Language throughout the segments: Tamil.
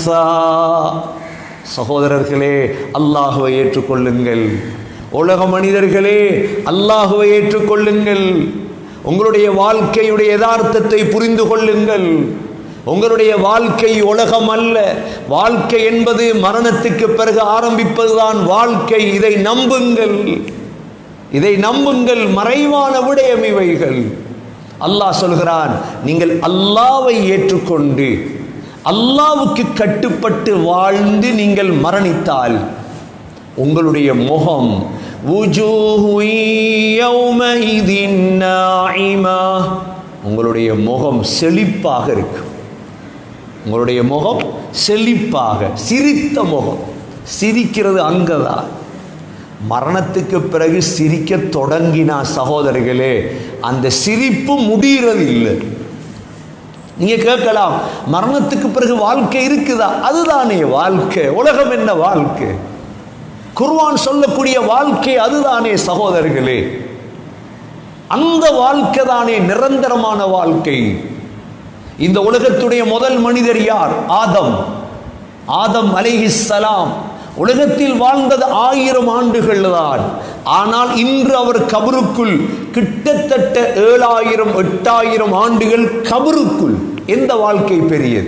உன்சா சகோதரர்களே அல்லாஹுவை ஏற்றுக்கொள்ளுங்கள் உலக மனிதர்களே அல்லாஹுவை ஏற்றுக்கொள்ளுங்கள் உங்களுடைய வாழ்க்கையுடைய யதார்த்தத்தை புரிந்து கொள்ளுங்கள் உங்களுடைய வாழ்க்கை உலகம் அல்ல வாழ்க்கை என்பது மரணத்துக்கு பிறகு ஆரம்பிப்பதுதான் வாழ்க்கை இதை நம்புங்கள் இதை நம்புங்கள் மறைவான விடயம் இவைகள் அல்லாஹ் சொல்கிறான் நீங்கள் அல்லாவை ஏற்றுக்கொண்டு அல்லாவுக்கு கட்டுப்பட்டு வாழ்ந்து நீங்கள் மரணித்தால் உங்களுடைய முகம் "வுஜூஹு யௌமஇதின் நாஇமா." உங்களுடைய முகம் செழிப்பாக இருக்கும் உங்களுடைய முகம் செழிப்பாக சிரித்த முகம் சிரிக்கிறது அங்கதான் மரணத்துக்கு பிறகு சிரிக்க தொடங்கினா சகோதரர்களே அந்த சிரிப்பு முடிகிறது இல்லை நீங்க கேட்கலாம் மரணத்துக்கு பிறகு வாழ்க்கை இருக்குதா அதுதானே வாழ்க்கை உலகம் என்ன வாழ்க்கை குர்வான் சொல்லக்கூடிய வாழ்க்கை அதுதானே சகோதரர்களே அந்த வாழ்க்கை தானே நிரந்தரமான வாழ்க்கை இந்த உலகத்துடைய முதல் மனிதர் யார் ஆதம் ஆதம் அலைஹிஸ்ஸலாம் உலகத்தில் வாழ்ந்தது ஆயிரம் ஆண்டுகள் தான் ஆனால் இன்று அவர் கபருக்குள் கிட்டத்தட்ட ஏழாயிரம் எட்டாயிரம் ஆண்டுகள் கபருக்குள் எந்த வாழ்க்கை பெரியது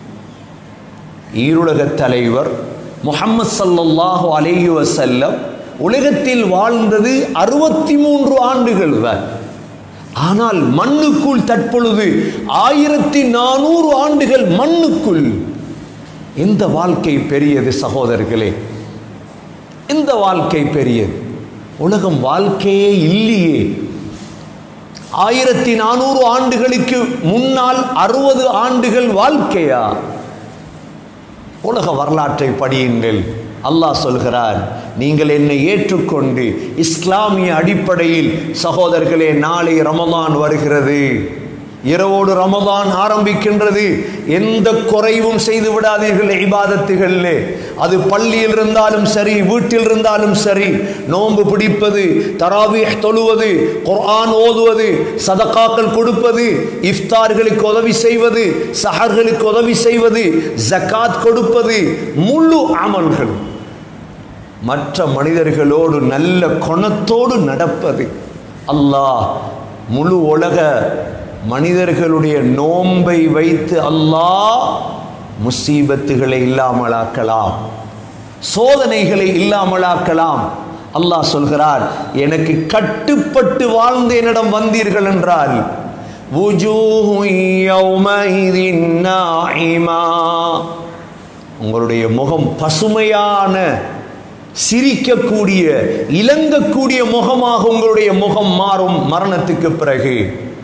ஈருலக தலைவர் முஹம்மது ஸல்லல்லாஹு அலைஹி வஸல்லம் உலகத்தில் வாழ்ந்தது அறுபத்தி மூன்று ஆண்டுகள் தான் ஆனால் மண்ணுக்குள் தற்பொழுது ஆயிரத்தி நானூறு ஆண்டுகள் மண்ணுக்குள் எந்த வாழ்க்கை பெரியது சகோதரர்களே எந்த வாழ்க்கை பெரியது உலகம் வாழ்க்கையே இல்லையே ஆயிரத்தி நானூறு ஆண்டுகளுக்கு முன்னால் அறுபது ஆண்டுகள் வாழ்க்கையா உலக வரலாற்றை படியுங்கள் அல்லாஹ் சொல்கிறார் நீங்கள் என்னை ஏற்றுக்கொண்டு இஸ்லாமிய அடிப்படையில் சகோதரர்களே நாளை ரமதான் வருகிறது இரவோடு ரமதான் ஆரம்பிக்கின்றது எந்த குறைவும் செய்து விடாதீர்கள் இபாதத்துகளில் அது பள்ளியில் இருந்தாலும் சரி வீட்டில் இருந்தாலும் சரி நோன்பு பிடிப்பது தராவீஹ் தொழுவது குர்ஆன் ஓதுவது சதகாக்கள் கொடுப்பது இஃப்தார்களுக்கு உதவி செய்வது சஹர்களுக்கு உதவி செய்வது ஜகாத் கொடுப்பது முழு அமல்கள் மற்ற மனிதர்களோடு நல்ல குணத்தோடு நடப்பது அல்லாஹ் முழு உலக மனிதர்களுடைய நோன்பை வைத்து அல்லாஹ் முசீபத்துகளை இல்லாமலாக்கலாம் சோதனைகளை இல்லாமலாக்கலாம் அல்லாஹ் சொல்கிறார் எனக்கு கட்டுப்பட்டு வாழ்ந்து என்னிடம் வந்தீர்கள் என்றால் وجوه يومئذ ناعمة. உங்களுடைய முகம் பசுமையான சிரிக்கக்கூடிய இலங்கக்கூடிய முகமாக உங்களுடைய முகம் மாறும் மரணத்துக்கு பிறகு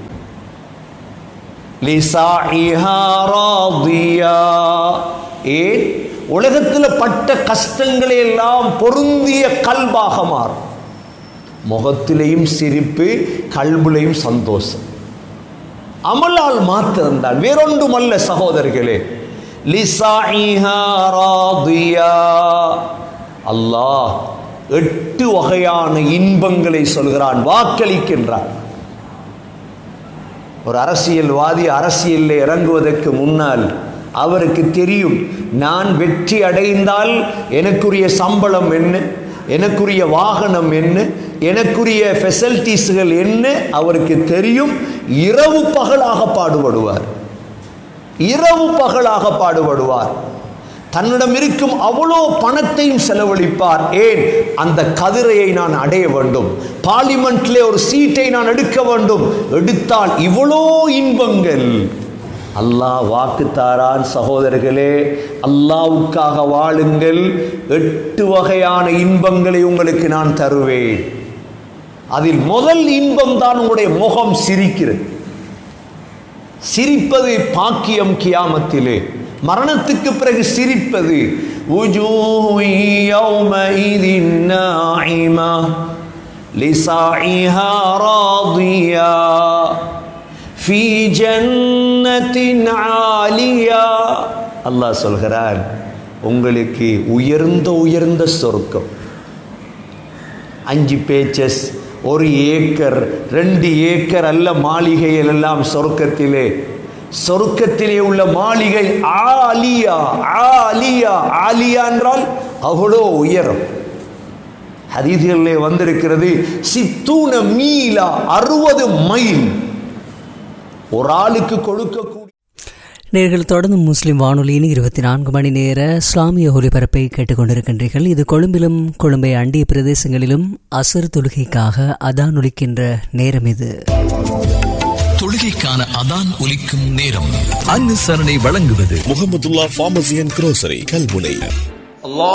லிசாஇஹா ராதியா. ஏன் உலகத்தில் பட்ட கஷ்டங்களை எல்லாம் பொருந்திய கல்பாக மாறும் முகத்திலையும் சிரிப்பு கல்புலையும் சந்தோஷம் அமலால் மாத்திருந்தான் வேறொன்றுமல்ல சகோதரர்களே லிசாஇஹா ராதியா. அல்லாஹ் எட்டு வகையான இன்பங்களை சொல்கிறான் வாக்களிக்கின்றான் ஒரு அரசியல்வாதி அரசியலில் இறங்குவதற்கு முன்னால் அவருக்கு தெரியும் நான் வெற்றி அடைந்தால் எனக்குரிய சம்பளம் என்ன எனக்குரிய வாகனம் என்ன எனக்குரிய ஃபெசிலிட்டிஸ்கள் என்ன அவருக்கு தெரியும் இரவு பகலாக பாடுபடுவார் இரவு பகலாக பாடுபடுவார் தன்னிடம் இருக்கும் அவ்வளோ பணத்தையும் செலவழிப்பார் ஏன் அந்த கதிரையை நான் அடைய வேண்டும் பார்லிமெண்ட்ல ஒரு சீட்டை நான் எடுக்க வேண்டும் எடுத்தால் இவ்வளோ இன்பங்கள் அல்லாஹ் வாக்கு தாரான் சகோதரர்களே அல்லாவுக்காக வாழுங்கள் எட்டு வகையான இன்பங்களை உங்களுக்கு நான் தருவேன் அதில் முதல் இன்பம் தான் உங்களுடைய முகம் சிரிக்கிறது சிரிப்பது பாக்கியம் கியாமத்திலே மரணத்துக்கு பிறகு சிரிப்பது وجوه يومئذ ناعمة لسعيها راضية في جنة عالية அல்லாஹ் சொல்கிறார் உங்களுக்கு உயர்ந்த உயர்ந்த சொர்க்கம் அஞ்சு பேச்சஸ் ஒரு ஏக்கர் ரெண்டு ஏக்கர் அல்ல மாளிகைகள் எல்லாம் சொர்க்கத்திலே சொர்க்கத்திலே உள்ள மாளிகை ஆலியா ஆலியா ஆலியா என்றால் அவ்வளோ உயரம் ஹதீதிகளிலே வந்திருக்கிறது சித்தூன மீலா அறுபது மைல் ஒரு ஆளுக்கு கொடுக்கக்கூடிய நேர்கள் தொடர்ந்து முஸ்லிம் வானொலியின் இருபத்தி நான்கு மணி நேர இஸ்லாமிய ஒலிபரப்பை கேட்டுக்கொண்டிருக்கின்றீர்கள் இது கொழும்பிலும் கொழும்பை அண்டிய பிரதேசங்களிலும் அசர் தொழுகைக்காக அதான் ஒலிக்கின்ற நேரம் இது தொழுகைக்கான அதான் ஒலிக்கும் நேரம் அனுசரணை வழங்குவது Mohamedullah pharmacy and grocery Kalmunai